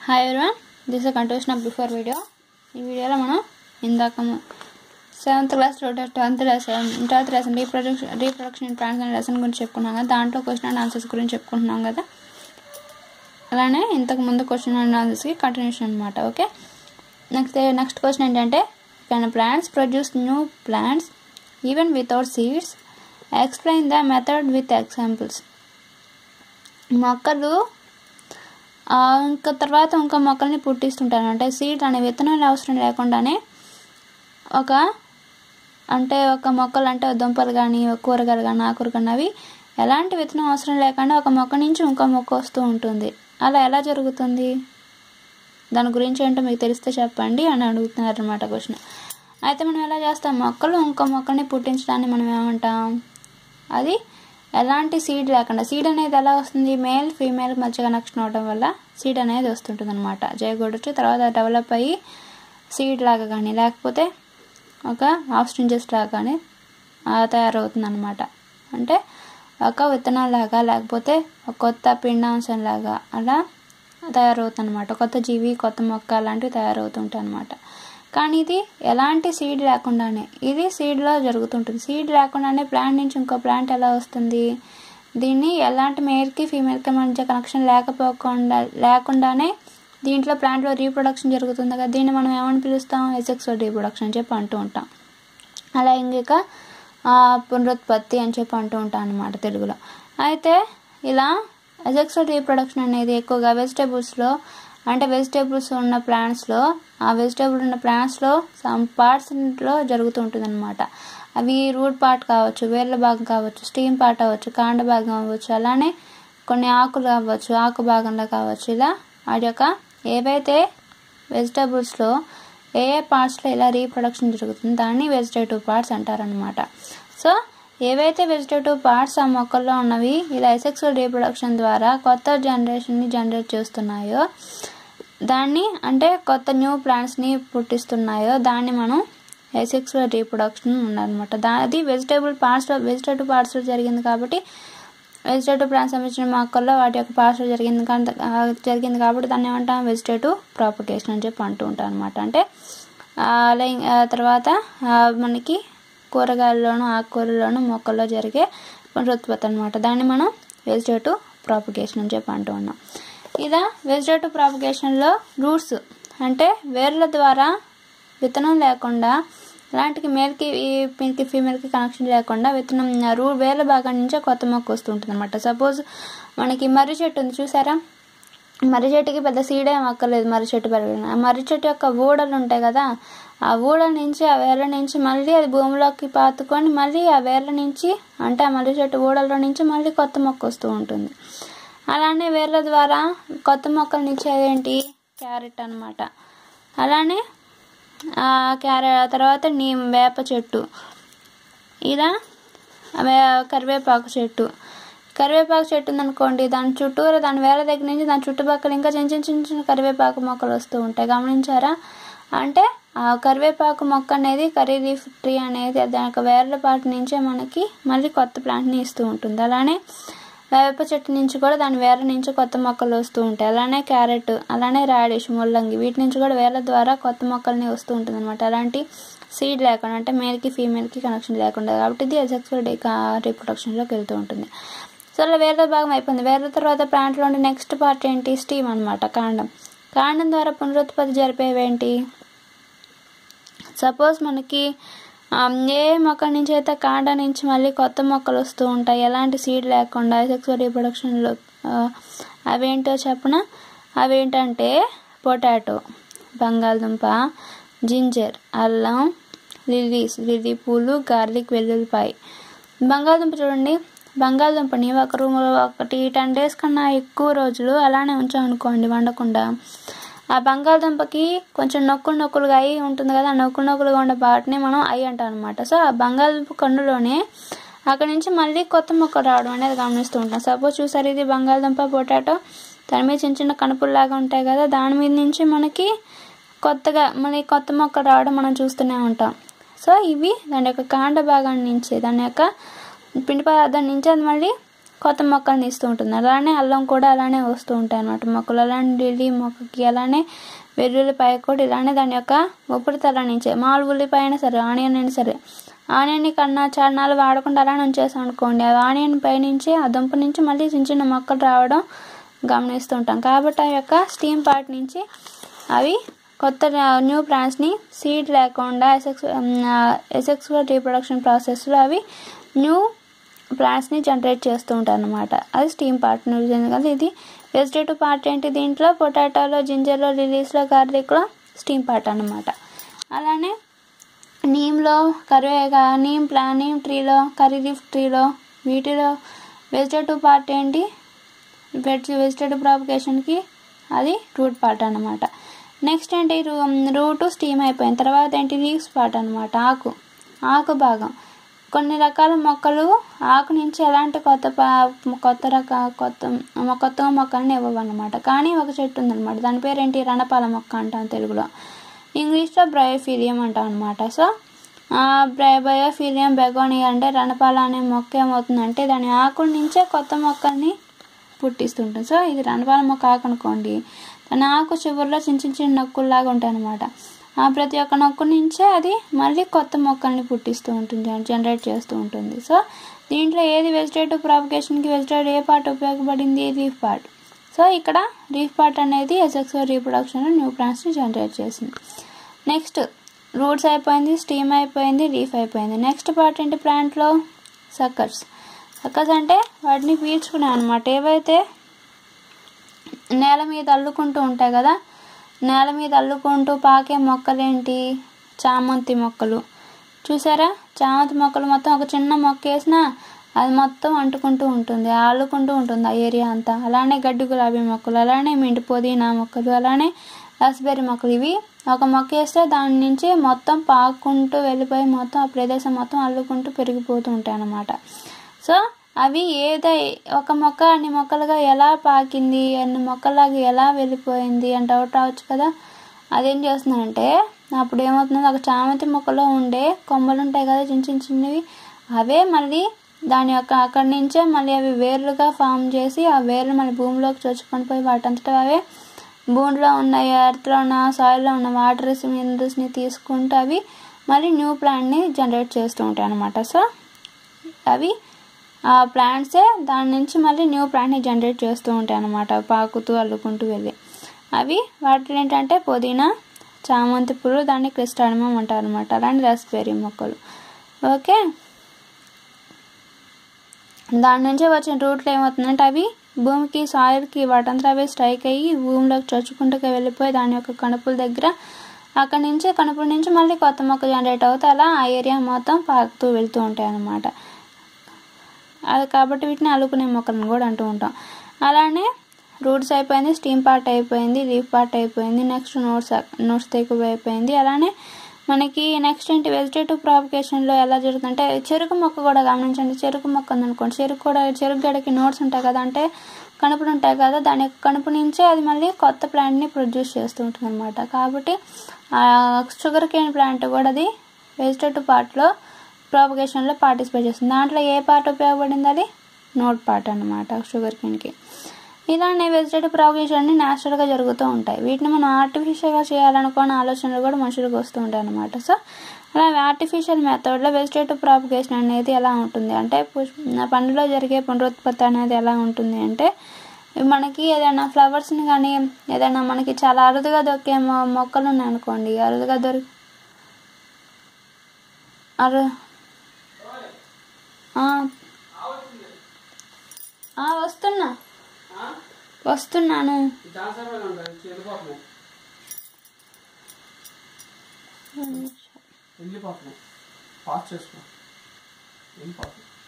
Hi everyone this continuation of before video ఈ వీడియోలో మనం ఇందాక seventh class tenth lesson twelfth lesson reproduction reproduction in plants అనే lesson గురించి చెప్పుకున్నాం కదా దాంట్లో క్వశ్చన్ అండ్ ఆన్సర్స్ గురించి చెప్పుకుంటున్నాం కదా అలానే ఇంతకు ముందు క్వశ్చన్ అండ్ ఆన్సర్స్కి కంటిన్యూషన్ అనమాట ఓకే నెక్స్ట్ నెక్స్ట్ క్వశ్చన్ ఏంటంటే can plants produce new plants even without seeds explain the method with examples మొక్కలు ఆ, ఇంకా తర్వాత ఇంకా మొక్కల్ని పుట్టిస్తుంటాను అంటే సీడ్ అనే విత్తనాలు అవసరం లేకుండానే ఒక అంటే ఒక మొక్కలు అంటే దుంపలు కానీ కూరగాయలు కానీ ఆకురు కానీ అవి ఎలాంటి విత్తనం అవసరం లేకుండా ఒక మొక్క నుంచి ఇంకో మొక్క వస్తూ ఉంటుంది అలా ఎలా జరుగుతుంది దాని గురించి ఏంటో మీకు తెలిస్తే చెప్పండి అని అడుగుతున్నారు అనమాట క్వశ్చన్ అయితే మనం ఎలా చేస్తాం మొక్కలు ఇంకో మొక్కని పుట్టించడాన్ని మనం ఏమంటాం అది ఎలాంటి సీడ్ లేకుండా సీడ్ అనేది ఎలా వస్తుంది మేల్ ఫీమేల్ మధ్య కనెక్షన్ అవడం వల్ల సీడ్ అనేది వస్తుంటుంది అనమాట జయగొడచ్చు తర్వాత డెవలప్ అయ్యి సీడ్ లాగా కానీ లేకపోతే ఒక హాఫ్ స్ట్రింజెస్ లాగా కానీ తయారవుతుంది అనమాట అంటే ఒక విత్తనం లాగా లేకపోతే ఒక కొత్త పిండాంశం లాగా అలా తయారవుతుంది అనమాట కొత్త జీవి కొత్త మొక్క అలాంటివి తయారవుతుంటాయి అనమాట కానీ ఇది ఎలాంటి సీడ్ లేకుండానే ఇది సీడ్లో జరుగుతుంటుంది సీడ్ లేకుండానే ప్లాంట్ నుంచి ఇంకో ప్లాంట్ ఎలా వస్తుంది దీన్ని ఎలాంటి మేల్కి ఫీమేల్కి మధ్య కనెక్షన్ లేకపోకుండా లేకుండానే దీంట్లో ప్లాంట్లో రీప్రొడక్షన్ జరుగుతుంది కదా దీన్ని మనం ఏమని పిలుస్తాం ఎసెక్సువల్ రీప్రొడక్షన్ అని చెప్పి అంటూ ఉంటాం అలా ఇంకొక పునరుత్పత్తి అని చెప్పి అంటూ ఉంటాం అన్నమాట తెలుగులో అయితే ఇలా ఎసెక్సువల్ రీప్రొడక్షన్ అనేది ఎక్కువగా వెజిటేబుల్స్లో అంటే వెజిటేబుల్స్ ఉన్న ప్లాంట్స్లో ఆ వెజిటేబుల్ ఉన్న ప్లాంట్స్లో సమ్ పార్ట్స్లో జరుగుతూ ఉంటుంది అనమాట అవి రూట్ పార్ట్ కావచ్చు వేర్ల భాగం కావచ్చు స్టీమ్ పార్ట్ అవ్వచ్చు కాండ భాగం అవ్వచ్చు అలానే కొన్ని ఆకులు అవ్వచ్చు ఆకు భాగంలో కావచ్చు ఇలా వాటి యొక్క ఏవైతే వెజిటేబుల్స్లో ఏ ఏ పార్ట్స్లో ఇలా రీప్రొడక్షన్ జరుగుతుంది దాన్ని వెజిటేటివ్ పార్ట్స్ అంటారనమాట సో ఏవైతే వెజిటేటివ్ పార్ట్స్ ఆ మొక్కల్లో ఉన్నవి ఇలా ఎసెక్సువల్ రీప్రొడక్షన్ ద్వారా కొత్త జనరేషన్ని జనరేట్ చేస్తున్నాయో దాన్ని అంటే కొత్త న్యూ ప్లాంట్స్ని పుట్టిస్తున్నాయో దాన్ని మనం ఎసెక్సువల్ రీప్రొడక్షన్ ఉందన్నమాట దా అది వెజిటేబుల్ పార్ట్స్లో వెజిటేటివ్ పార్ట్స్లో జరిగింది కాబట్టి వెజిటేటివ్ ప్లాంట్స్ సంబంధించిన మొక్కల్లో వాటి యొక్క పార్ట్స్లో జరిగింది కా- ఆ, జరిగింది కాబట్టి దాన్ని ఏమంటాం వెజిటేటివ్ ప్రాపగేషన్ అని చెప్పి అంటూ ఉంటాం అనమాట అంటే ఆ, అలా ఇం- ఆ తర్వాత ఆ, మనకి కూరగాయల్లోనూ ఆకుకూరల్లోనూ మొక్కల్లో జరిగే పునరుత్పత్తి అనమాట దాన్ని మనం వెజిటేటివ్ ప్రాపగేషన్ అని చెప్పి అంటూ ఉన్నాం ఇలా వెజిటేటివ్ ప్రాపగేషన్లో రూట్స్ అంటే వేర్ల ద్వారా విత్తనం లేకుండా ఇలాంటికి మేల్కి పిన్కి ఫీమేల్కి కనెక్షన్ లేకుండా విత్తనం రూ వేర్ల భాగం నుంచే కొత్త మొక్క వస్తుంటుంది అనమాట సపోజ్ మనకి మర్రి చెట్టు ఉంది చూసారా మర్రి చెట్టుకి పెద్ద సీడ్ ఏం అక్కర్లేదు మర్రి చెట్టు పెరగడం ఆ మర్రి చెట్టు యొక్క ఊడలు ఉంటాయి కదా ఆ ఊడల నుంచి ఆ వేర్ల నుంచి మళ్ళీ అది భూమిలోకి పాతుకొని మళ్ళీ ఆ వేర్ల నుంచి అంటే ఆ మర్రి చెట్టు ఊడల నుంచి మళ్ళీ కొత్త మొక్క వస్తూ ఉంటుంది అలానే వేర్ల ద్వారా కొత్త మొక్కలు ఇచ్చేదేంటి క్యారెట్ అన్నమాట అలానే ఆ క్యారె తర్వాత నీ వేప చెట్టు ఇలా వే- కరివేపాకు చెట్టు కరివేపాకు చెట్టు ఉందనుకోండి దాని చుట్టూరా దాని వేల దగ్గర నుంచి దాని చుట్టుపక్కల ఇంకా చిన్న చిన్న చిన్న చిన్న కరివేపాకు మొక్కలు వస్తూ ఉంటాయి గమనించారా అంటే ఆ కరివేపాకు మొక్క అనేది కర్రీ లీఫ్ ట్రీ అనేది దాని యొక్క వేర్ల పాటు నుంచే మనకి మళ్ళీ కొత్త ప్లాంట్ని ఇస్తూ ఉంటుంది అలానే వేప చెట్టు నుంచి కూడా దాని వేర్ల నుంచి కొత్త మొక్కలు వస్తూ ఉంటాయి అలానే క్యారెట్ అలానే రాడిష్ ముల్లంగి వీటి నుంచి కూడా వేర్ల ద్వారా కొత్త మొక్కల్ని వస్తూ ఉంటుంది అనమాట అలాంటి సీడ్ లేకుండా అంటే మేల్కి ఫీమేల్కి కనెక్షన్ లేకుండా కాబట్టి ఇది సెక్సువల్ రీప్రొడక్షన్లోకి వెళ్తూ ఉంటుంది సో అలా వేర్ల భాగం అయిపోయింది వేర్ల తర్వాత ప్లాంట్లో ఉండే నెక్స్ట్ పార్ట్ ఏంటి స్టీమ్ అనమాట కాండం కాండం ద్వారా పునరుత్పత్తి జరిపేవేంటి సపోజ్ మనకి ఆమ్, ఏ మొక్క నుంచి అయితే కాండ నుంచి మళ్ళీ కొత్త మొక్కలు వస్తూ ఉంటాయి ఎలాంటి సీడ్ లేకుండా సెక్సువల్ రీప్రొడక్షన్లో అవేంటో చెప్పన అవేంటంటే పొటాటో బంగాళదుంప జింజర్ అల్లం లిల్లీస్ లిల్లీ పూలు గార్లిక్ వెల్లుల్లిపాయ బంగాళదుంప చూడండి బంగాళదుంపని ఒక రూమ్ ఒకటి టెన్ డేస్ కన్నా ఎక్కువ రోజులు అలానే ఉంచామనుకోండి వండకుండా ఆ బంగాళదుంపకి కొంచెం నొక్కులు నొక్కులుగా అయి ఉంటుంది కదా ఆ నొక్కులు నొక్కులుగా ఉండే వాటిని మనం అయి అంటాం అనమాట సో ఆ బంగాళదుంప కన్నులోనే అక్కడ నుంచి మళ్ళీ కొత్త మొక్కలు రావడం అనేది గమనిస్తూ ఉంటాం సపోజ్ చూసారు ఇది బంగాళదుంప పొటాటో దాని మీద చిన్న చిన్న కనుపుల్లాగా ఉంటాయి కదా దాని మీద నుంచి మనకి కొత్తగా మనకి కొత్త మొక్కలు రావడం మనం చూస్తూనే ఉంటాం సో ఇవి దాని యొక్క కాండ భాగం నుంచి దాని యొక్క పిండి పదార్థం నుంచి అది మళ్ళీ కొత్త మొక్కల్ని ఇస్తూ ఉంటుంది అలానే అల్లం కూడా అలానే వస్తూ ఉంటాయి అన్నమాట మొక్కలు అలానే లిల్లీ మొక్కకి అలానే వెల్లుల్లిపాయ కూడా ఇలానే దాని యొక్క ఉపరితల నుంచే మామూలు ఉల్లిపాయ అయినా సరే ఆనియన్ అయినా సరే ఆనియన్ కన్నా చారణాలు వాడకుండా అలానే ఉంచేసాం అనుకోండి ఆ ఆనియన్ పై నుంచి ఆ దుంప నుంచి మళ్ళీ చిన్న చిన్న మొక్కలు రావడం గమనిస్తుంటాం కాబట్టి ఆ యొక్క స్టీమ్ పార్ట్ నుంచి అవి కొత్త న్యూ ప్లాంట్స్ని సీడ్ లేకుండా ఎసెక్స్ ఎసెక్సువల్ రీప్రొడక్షన్ ప్రాసెస్లో అవి న్యూ ప్లాంట్స్ని జనరేట్ చేస్తూ ఉంటాయి అన్నమాట అది స్టీమ్ పార్ట్ కదా ఇది వెజిటేటివ్ పార్ట్ ఏంటి దీంట్లో పొటాటోలో జింజర్లో లిలీస్లో గార్లిక్లో స్టీమ్ పార్ట్ అన్నమాట అలానే నీమ్లో కరివేగా నీమ్ ప్లా నీమ్ ట్రీలో కర్రీ లీఫ్ ట్రీలో వీటిలో వెజిటేటివ్ పార్ట్ ఏంటి వెజ్ వెజిటేటివ్ ప్రాపకేషన్కి అది రూట్ పార్ట్ అనమాట నెక్స్ట్ ఏంటి రూట్ స్టీమ్ అయిపోయిన తర్వాత ఏంటి లీవ్స్ పార్ట్ అనమాట ఆకు ఆకు భాగం కొన్ని రకాల మొక్కలు ఆకు నుంచి ఎలాంటి కొత్త పా- కొత్త రక కొత్త కొత్త మొక్కల్ని ఇవ్వవన్నమాట కానీ ఒక చెట్టు ఉందన్నమాట దాని పేరు ఏంటి రణపాల మొక్క అంటాం తెలుగులో ఇంగ్లీష్లో బ్రయోఫీలియం అంటాం అనమాట సో బ్రై బయోఫీలియం బెగోనియా అంటే రణపాల అనే మొక్క ఏమవుతుందంటే దాని ఆకుల నుంచే కొత్త మొక్కల్ని పుట్టిస్తుంటుంది సో ఇది రణపాల మొక్క ఆకు అనుకోండి దాని ఆకు చివరిలో చిన్న చిన్న చిన్న నొక్కుల్లాగా ఉంటాయి అనమాట ఆ ప్రతి ఒక్క నొక్కు నుంచే అది మళ్ళీ కొత్త మొక్కల్ని పుట్టిస్తూ ఉంటుంది జనరేట్ చేస్తూ ఉంటుంది సో దీంట్లో ఏది వెజిటేటివ్ ప్రాపగేషన్కి వెజిటేటివ్ ఏ పార్ట్ ఉపయోగపడింది లీఫ్ పార్ట్ సో ఇక్కడ లీఫ్ పార్ట్ అనేది ఎసెక్సువల్ రీప్రొడక్షన్ న్యూ ప్లాంట్స్ని జనరేట్ చేసింది నెక్స్ట్ రూట్స్ అయిపోయింది స్టీమ్ అయిపోయింది లీఫ్ అయిపోయింది నెక్స్ట్ పార్ట్ ఏంటి ప్లాంట్లో సక్కర్స్ సక్కర్స్ అంటే వాటిని పీల్చుకునే అనమాట ఏవైతే నేల మీద అల్లుకుంటూ ఉంటాయి కదా నేల మీద అల్లుకుంటూ పాకే మొక్కలేంటి చామంతి మొక్కలు చూసారా చామంతి మొక్కలు మొత్తం ఒక చిన్న మొక్క వేసినా అది మొత్తం అంటుకుంటూ ఉంటుంది అల్లుకుంటూ ఉంటుంది ఆ ఏరియా అంతా అలానే గడ్డి గులాబీ మొక్కలు అలానే మింటి పుదీనా మొక్కలు అలానే రాస్బెర్రీ మొక్కలు ఇవి ఒక మొక్క వేస్తే దాని నుంచి మొత్తం పాకుంటూ వెళ్ళిపోయి మొత్తం ఆ ప్రదేశం మొత్తం అల్లుకుంటూ పెరిగిపోతూ ఉంటాయి అన్నమాట సో అవి ఏదై ఒక మొక్క అన్ని మొక్కలుగా ఎలా పాకింది అన్ని మొక్కలాగా ఎలా వెళ్ళిపోయింది అని డౌట్ రావచ్చు కదా అదేం చేస్తుందంటే అప్పుడు ఏమవుతుంది ఒక చామంతి మొక్కలో ఉండే కొమ్మలు ఉంటాయి కదా చిన్న చిన్న చిన్నవి అవే మళ్ళీ దాని యొక్క అక్కడి నుంచే మళ్ళీ అవి వేర్లుగా ఫామ్ చేసి ఆ వేర్లు మళ్ళీ భూమిలోకి చొచ్చుకొని పోయి వాటంతటా అవే భూమిలో ఉన్న ఎర్త్లో ఉన్న సాయిల్లో ఉన్న వాటర్స్ మినరల్స్ని తీసుకుంటూ అవి మళ్ళీ న్యూ ప్లాంట్ని జనరేట్ చేస్తూ ఉంటాయి అన్నమాట సో అవి ఆ ప్లాంట్సే దాని నుంచి మళ్ళీ న్యూ ప్లాంట్ని జనరేట్ చేస్తూ ఉంటాయి అన్నమాట పాకుతూ అల్లుకుంటూ వెళ్ళి అవి వాటిలో ఏంటంటే పుదీనా చామంతి పూలు దాన్ని క్రిస్టాడిమం అంటారు అనమాట అలాంటి రస్బెర్రీ మొక్కలు ఓకే దాని నుంచి వచ్చిన రూట్లు ఏమవుతుందంటే అవి భూమికి సాయిల్కి వాటంతా అవి స్ట్రైక్ అయ్యి భూమిలోకి చొచ్చుకుంటూ వెళ్ళిపోయి దాని యొక్క కణుపుల దగ్గర అక్కడి నుంచి కణుపుల నుంచి మళ్ళీ కొత్త మొక్క జనరేట్ అవుతే అలా ఆ ఏరియా మొత్తం పాకుతూ వెళ్తూ ఉంటాయి అన్నమాట అది కాబట్టి వీటిని అల్లుకునే మొక్కలను కూడా అంటూ ఉంటాం అలానే రూట్స్ అయిపోయింది స్టీమ్ పార్ట్ అయిపోయింది లీఫ్ పార్ట్ అయిపోయింది నెక్స్ట్ నోట్స్ నోట్స్ తెగువ అయిపోయింది అలానే మనకి నెక్స్ట్ ఏంటి వెజిటేటివ్ ప్రాపకేషన్లో ఎలా జరుగుతుందంటే చెరుకు మొక్క కూడా గమనించండి చెరుకు మొక్క ఉందనుకోండి చెరుకు కూడా చెరుకు గడకి నోట్స్ ఉంటాయి కదా అంటే కణుపులు ఉంటాయి కదా దాని యొక్క కణుపు నుంచే అది మళ్ళీ కొత్త ప్లాంట్ని ప్రొడ్యూస్ చేస్తూ ఉంటుంది అనమాట కాబట్టి షుగర్ కేన్ ప్లాంట్ కూడా అది వెజిటేటివ్ పార్ట్లో ప్రాపగేషన్లో పార్టిసిపేట్ చేస్తుంది దాంట్లో ఏ పార్ట్ ఉపయోగపడింది అది నోట్ పార్ట్ అనమాట షుగర్ కేన్కి ఇలానే వెజిటేటివ్ ప్రాపగేషన్ అన్ని న్యాచురల్గా జరుగుతూ ఉంటాయి వీటిని మనం ఆర్టిఫిషియల్గా చేయాలనుకున్న ఆలోచనలు కూడా మనుషులకు వస్తూ ఉంటాయి అనమాట సో అలా ఆర్టిఫిషియల్ మెథడ్లో వెజిటేటివ్ ప్రాపగేషన్ అనేది ఎలా ఉంటుంది అంటే పుష్- పండులో జరిగే పునరుత్పత్తి అనేది ఎలా ఉంటుంది అంటే మనకి ఏదైనా ఫ్లవర్స్ని కానీ ఏదైనా మనకి చాలా అరుదుగా దొరికే మొ- మొక్కలు ఉన్నాయనుకోండి అరుదుగా దొరికి అరు ఆ. ఆ, వస్తున్నా వస్తున్నాను వెళ్ళిపోతున్నాం పాస్ చేసుకో వెళ్ళిపోతున్నాం